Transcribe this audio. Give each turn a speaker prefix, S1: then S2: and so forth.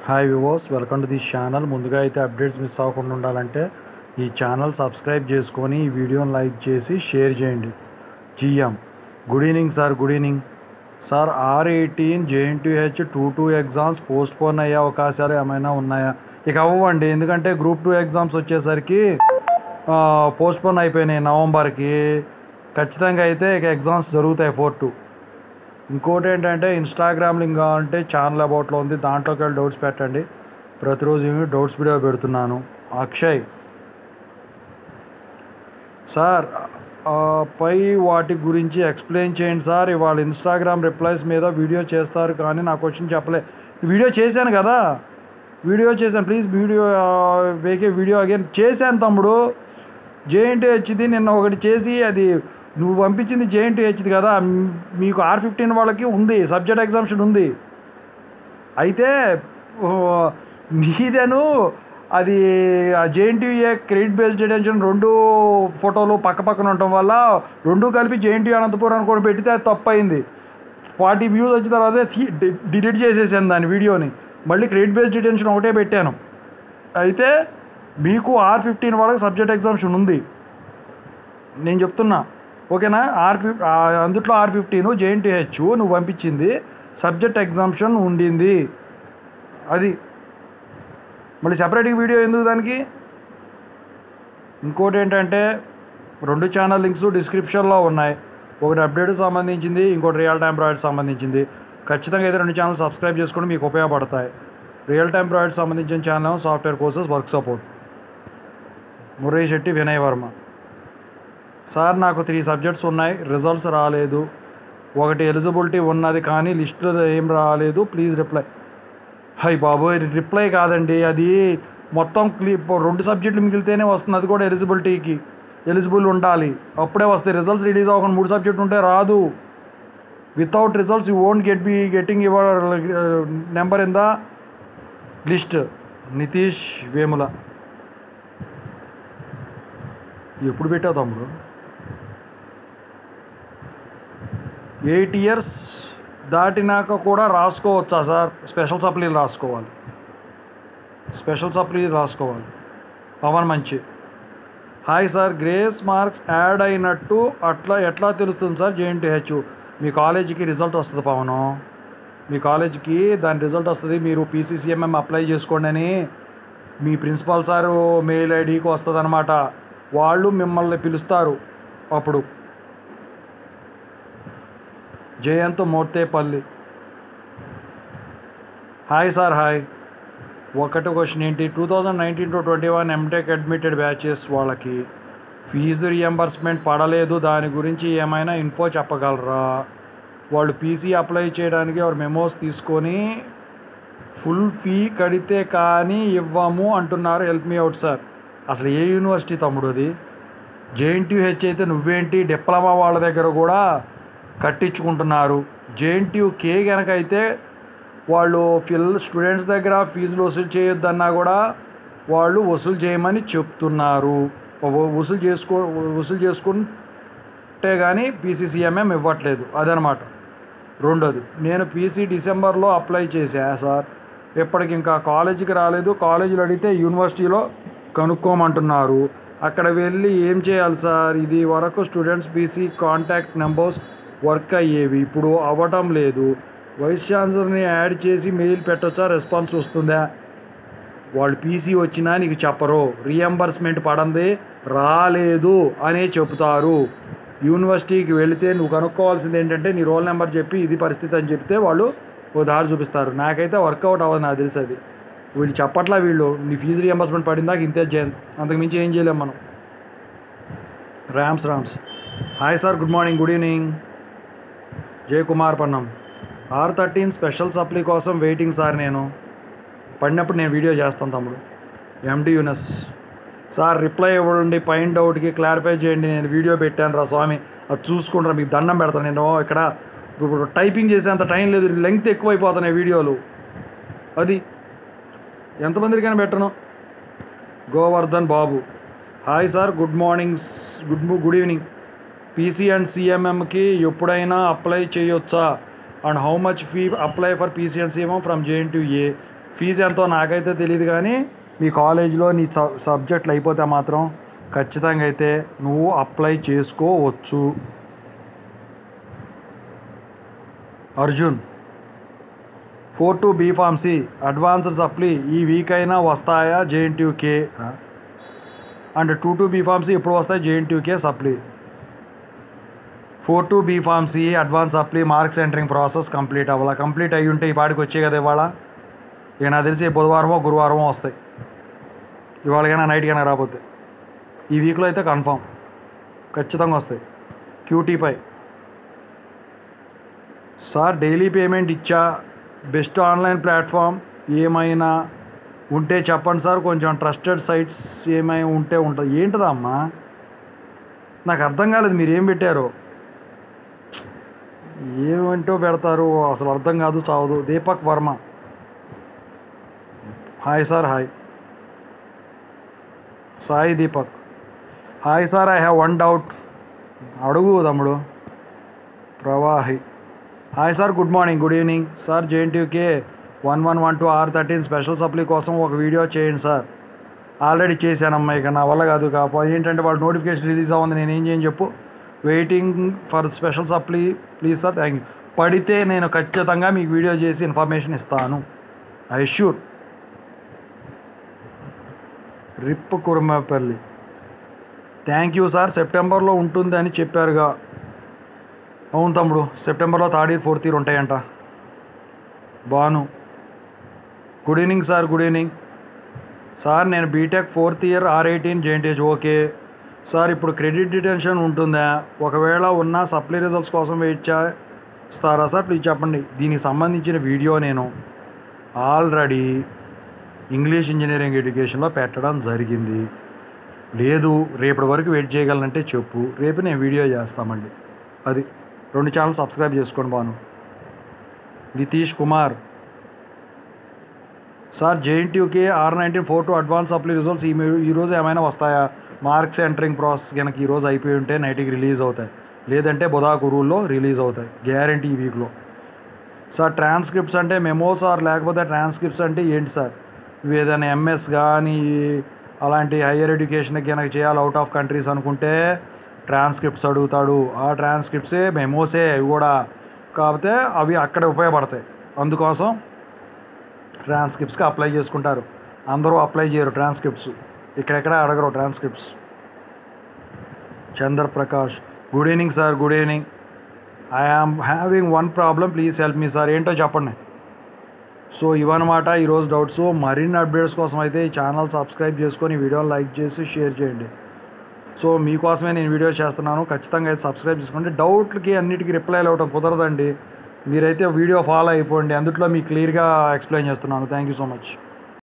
S1: hi వివోస్ welcome to this channel ముందుగా అయితే అప్డేట్స్ మిస్ అవ్వకుండా ఉండాలంటే ఈ ఛానల్ సబ్స్క్రైబ్ చేసుకొని ఈ వీడియోని లైక్ చేసి షేర్ చేయండి GM good evening sir good evening sir R eighteen JNTH two two exams postpone అయ్యే అవకాశాలు ఏమైనా ఉన్నాయా ఇక అవ్వండి ఎందుకంటే గ్రూప్ టూ ఎగ్జామ్స్ వచ్చేసరికి పోస్ట్ పోన్ అయిపోయినాయి నవంబర్కి ఖచ్చితంగా అయితే ఇక ఎగ్జామ్స్ జరుగుతాయి ఫోర్ టూ ఇంకోటి ఏంటంటే ఇన్స్టాగ్రామ్ లింక్ అంటే ఛానల్ అబౌట్లో ఉంది దాంట్లోకి వెళ్ళి డౌట్స్ పెట్టండి ప్రతిరోజు ఏమి డౌట్స్ వీడియో పెడుతున్నాను అక్షయ్ సార్ ఆ, పై వాటి గురించి ఎక్స్ప్లెయిన్ చేయండి సార్ ఇవాళ ఇన్స్టాగ్రామ్ రిప్లైస్ మీద వీడియో చేస్తారు కానీ నా క్వశ్చన్ చెప్పలే వీడియో చేశాను కదా వీడియో చేశాను ప్లీజ్ వీడియో వేకే వీడియో అగైన్ చేశాను తమ్ముడు జేఎన్టీ హెచ్ది నిన్న ఒకటి చేసి అది నువ్వు పంపించింది జేఎన్టీ హెచ్ది కదా మ్, మీకు ఆర్ ఫిఫ్టీన్ వాళ్ళకి ఉంది సబ్జెక్ట్ ఎగ్జామ్షన్ ఉంది అయితే ఓ, మీదేను అది జేఎన్టీఏ క్రెడిట్ బేస్డ్ డిటెన్షన్ రెండు ఫోటోలు పక్క పక్కన ఉండటం వల్ల రెండు కలిపి జేఎన్టీ అనంతపురం అని కూడా పెడితే అది తప్పు అయింది ఫార్టీ వ్యూస్ వచ్చిన తర్వాత డిలీట్ చేసేసాను దాని వీడియోని మళ్ళీ క్రెడిట్ బేస్డ్ డిటెన్షన్ ఒకటే పెట్టాను అయితే మీకు ఆర్ ఫిఫ్టీన్ వాళ్ళకి సబ్జెక్ట్ ఎగ్జామ్షన్ ఉంది నేను చెప్తున్నా ఓకేనా ఆర్ ఫిఫ్ అందుట్లో ఆర్ ఫిఫ్టీన్ జేఎన్టీహెచ్ నువ్వు పంపించింది సబ్జెక్ట్ ఎగ్జామ్షన్ ఉండింది అది మళ్ళీ సెపరేట్గా వీడియో ఎందుకు దానికి ఇంకోటి ఏంటంటే రెండు ఛానల్ లింక్స్ డిస్క్రిప్షన్లో ఉన్నాయి ఒకటి అప్డేట్ సంబంధించింది ఇంకోటి రియల్ టైం ప్రాజెక్ట్ సంబంధించింది ఖచ్చితంగా అయితే రెండు ఛానల్ సబ్స్క్రైబ్ చేసుకొని మీకు ఉపయోగపడతాయి రియల్ టైం ప్రాజెక్ట్ సంబంధించిన channel software courses work support Murali Shetty Vinay Varma sir నాకు త్రీ సబ్జెక్ట్స్ ఉన్నాయి రిజల్ట్స్ రాలేదు ఒకటి ఎలిజిబిలిటీ ఉన్నది కానీ లిస్టులో ఏం రాలేదు ప్లీజ్ రిప్లై హై బాబోయ్ రిప్లై కాదండి అది మొత్తం క్లీ రెండు సబ్జెక్టులు మిగిలితేనే వస్తుంది అది కూడా ఎలిజిబిలిటీకి ఎలిజిబుల్ ఉండాలి అప్పుడే వస్తాయి రిజల్ట్స్ రిలీజ్ అవ్వకుండా మూడు సబ్జెక్ట్ ఉంటే రాదు without results you won't get be getting your number in the list Nitish Vemula ఎప్పుడు పెట్టావు తమ్ముడు ఎయిట్ ఇయర్స్ దాటినాక కూడా రాసుకోవచ్చా సార్ స్పెషల్ సప్లీలు రాసుకోవాలి స్పెషల్ సప్లీలు రాసుకోవాలి పవన్ మంచి hi sir grace marks add అయినట్టు అట్లా ఎట్లా తెలుస్తుంది సార్ జేఎన్టీహెచ్ మీ కాలేజీకి రిజల్ట్ వస్తుంది పవను మీ కాలేజీకి దాని రిజల్ట్ వస్తుంది మీరు పీసీసీఎంఎం అప్లై చేసుకోండి అని మీ ప్రిన్సిపాల్ సారు మెయిల్ ఐడికి వస్తుంది అనమాట వాళ్ళు మిమ్మల్ని పిలుస్తారు అప్పుడు Jayanth Morthepalli hi sir hi ఒకటి క్వశ్చన్ ఏంటి two thousand nineteen to twenty one MTech admitted batches వాళ్ళకి ఫీజు రియంబర్స్మెంట్ పడలేదు దాని గురించి ఏమైనా ఇన్ఫో చెప్పగలరా వాళ్ళు పీసీ అప్లై చేయడానికి ఎవరు మెమోస్ తీసుకొని ఫుల్ ఫీ కడితే కానీ ఇవ్వము అంటున్నారు హెల్ప్ మీ అవుట్ సార్ అసలు ఏ యూనివర్సిటీ తమ్ముడు అది జేఎన్టీహెచ్ అయితే నువ్వేంటి డిప్లొమా వాళ్ళ దగ్గర కూడా కట్టించుకుంటున్నారు జేఎన్టీయూ కే కనుక అయితే వాళ్ళు ఫిల్ స్టూడెంట్స్ దగ్గర ఫీజులు వసూలు చేయొద్దన్నా కూడా వాళ్ళు వసూలు చేయమని చెప్తున్నారు వ- వసూలు చేసుకో వసూలు చేసుకుంటే కానీ పీసీసీఎంఎం ఇవ్వట్లేదు అదనమాట రెండోది నేను పీసీ డిసెంబర్లో అప్లై చేశా సార్ ఇప్పటికి ఇంకా కాలేజీకి రాలేదు కాలేజీలో అడిగితే యూనివర్సిటీలో కనుక్కోమంటున్నారు అక్కడ వెళ్ళి ఏం చేయాలి సార్ ఇది వరకు students PC contact numbers work అయ్యేవి ఇప్పుడు అవ్వటం లేదు వైస్ ఛాన్సలర్ని యాడ్ చేసి మెయిల్ పెట్టొచ్చా రెస్పాన్స్ వస్తుందా వాళ్ళు పీసీ వచ్చినా నీకు చెప్పరు రియంబర్స్మెంట్ పడంది రాలేదు అనే చెప్తారు యూనివర్సిటీకి వెళితే నువ్వు కనుక్కోవాల్సింది ఏంటంటే నీ రోల్ నెంబర్ చెప్పి ఇది పరిస్థితి అని చెప్తే వాళ్ళు ఓ దారి చూపిస్తారు నాకైతే వర్కౌట్ అవ్వదు నాకు తెలుసు అది వీళ్ళు చెప్పట్లా వీళ్ళు నీ ఫీజు రియంబర్స్మెంట్ పడిందాక ఇంతే చేయండి అంతకుమించి ఏం చేయలేం మనం Rams Rams hi sir good morning good evening Jaya Kumar Pannam R thirteen special supply కోసం వెయిటింగ్ సార్ నేను పడినప్పుడు నేను వీడియో చేస్తాను తమ్ముడు ఎండి యూనస్ సార్ రిప్లై ఇవ్వండి పైన డౌట్కి క్లారిఫై చేయండి నేను వీడియో పెట్టాను రా స్వామి అది చూసుకుంటారా మీకు దండం పెడతాను నేను ఇక్కడ ఇప్పుడు టైపింగ్ చేసేంత టైం లేదు లెంగ్త్ ఎక్కువైపోతున్నాయి వీడియోలు అది ఎంతమందికైనా పెట్టను Govardhan Babu hi sir good morning good good evening PC and సిఎంఎంకి ఎప్పుడైనా అప్లై చేయొచ్చా and how much fee apply for PC and CMM from JNTUA fee ఎంతో నాకైతే తెలియదు కానీ మీ కాలేజీలో నీ సబ్ సబ్జెక్టులు అయిపోతే మాత్రం ఖచ్చితంగా అయితే నువ్వు అప్లై చేసుకోవచ్చు Arjun four two B pharmacy advanced supply ఈ వీక్ అయినా వస్తాయా JNTUK and two two B pharmacy ఎప్పుడు వస్తాయి JNTUK supply four two B pharmacy advance supply marks entering process complete అవ్వాలి కంప్లీట్ అయ్యి ఉంటే ఈ పాటికి వచ్చే కదా ఇవాళ ఇక నాకు తెలిసి బుధవారమో గురువారమో వస్తాయి ఇవాళకైనా నైట్కైనా రాకపోతే ఈ వీక్లో అయితే కన్ఫామ్ ఖచ్చితంగా వస్తాయి క్యూటీపై సార్ డైలీ పేమెంట్ ఇచ్చా బెస్ట్ ఆన్లైన్ ప్లాట్ఫామ్ ఏమైనా ఉంటే చెప్పండి సార్ కొంచెం ట్రస్టెడ్ సైట్స్ ఏమైనా ఉంటే ఉంటుంది ఏంటిదమ్మా నాకు అర్థం కాలేదు మీరు ఏం పెట్టారు ఏమంటో పెడతారు అసలు అర్థం కాదు చావదు Deepak Varma hi sir hi Sai Deepak hi sir I have one doubt అడుగు తమ్ముడు Pravahi hi sir good morning good evening sir JNTUK one one one two R thirteen special supply కోసం ఒక వీడియో చేయండి సార్ ఆల్రెడీ చేశానమ్మా ఇక నా వల్ల కాదు కాకపోతే ఏంటంటే వాడు నోటిఫికేషన్ రిలీజ్ అవ్వంది నేను ఏం చేయని చెప్పు waiting for special supply please sir thank you పడితే నేను ఖచ్చితంగా మీకు వీడియో చేసి ఇన్ఫర్మేషన్ ఇస్తాను ఐ షూర్ రిప్ కుర్మపల్లి థ్యాంక్ యూ సార్ సెప్టెంబర్లో ఉంటుంది అని చెప్పారుగా అవును తమ్ముడు సెప్టెంబర్లో థర్డ్ ఇయర్ ఫోర్త్ ఇయర్ ఉంటాయంట Banu good evening sir good evening sir నేను BTech fourth year R eighteen JNTH okay sir ఇప్పుడు క్రెడిట్ డిటెన్షన్ ఉంటుందా ఒకవేళ ఉన్న సప్లీ రిజల్ట్స్ కోసం వెయిట్ చేస్తారా సార్ ప్లీజ్ చెప్పండి దీనికి సంబంధించిన వీడియో నేను ఆల్రెడీ ఇంగ్లీష్ ఇంజనీరింగ్ ఎడ్యుకేషన్లో పెట్టడం జరిగింది లేదు రేపటి వరకు వెయిట్ చేయగలనంటే చెప్పు రేపు నేను వీడియో చేస్తామండి అది రెండు ఛానల్ సబ్స్క్రైబ్ చేసుకోండి Banu Nitish Kumar sir JNTUK R nineteen four two advance supply results ఈ ఈరోజు ఏమైనా వస్తాయా మార్క్స్ ఎంటరింగ్ ప్రాసెస్ కనుక ఈరోజు అయిపోయి ఉంటే నైట్కి రిలీజ్ అవుతాయి లేదంటే బుధా గురువుల్లో రిలీజ్ అవుతాయి గ్యారంటీ ఈ వీక్లో సార్ ట్రాన్స్క్రిప్ట్స్ అంటే మెమోస్ ఆర్ లేకపోతే ట్రాన్స్క్రిప్ట్స్ అంటే ఏంటి సార్ నువ్వు ఏదైనా ఎంఎస్ కానీ అలాంటి హయ్యర్ ఎడ్యుకేషన్ కనుక చేయాలి అవుట్ ఆఫ్ కంట్రీస్ అనుకుంటే ట్రాన్స్క్రిప్ట్స్ అడుగుతాడు ఆ ట్రాన్స్క్రిప్ట్సే మెమోసే అవి కూడా కాకపోతే అవి అక్కడ ఉపయోగపడతాయి అందుకోసం ట్రాన్స్క్రిప్ట్స్కి అప్లై చేసుకుంటారు అందరూ అప్లై చేయరు ట్రాన్స్క్రిప్ట్స్ ఇక్కడెక్కడ అడగరు transcripts Chandraprakash good evening sir good evening I am having one problem please help me sir ఏంటో చెప్పండి సో ఇవన్నమాట ఈరోజు డౌట్స్ మరిన్ని అప్డేట్స్ కోసం అయితే ఈ ఛానల్ సబ్స్క్రైబ్ చేసుకొని వీడియోని లైక్ చేసి షేర్ చేయండి సో మీకోసమే నేను వీడియో చేస్తున్నాను ఖచ్చితంగా అయితే సబ్స్క్రైబ్ చేసుకోండి డౌట్లకి అన్నిటికీ రిప్లైలు అవ్వడం కుదరదండి మీరైతే వీడియో ఫాలో అయిపోండి అందుట్లో మీకు క్లియర్గా ఎక్స్ప్లెయిన్ చేస్తున్నాను థ్యాంక్ యూ సో మచ్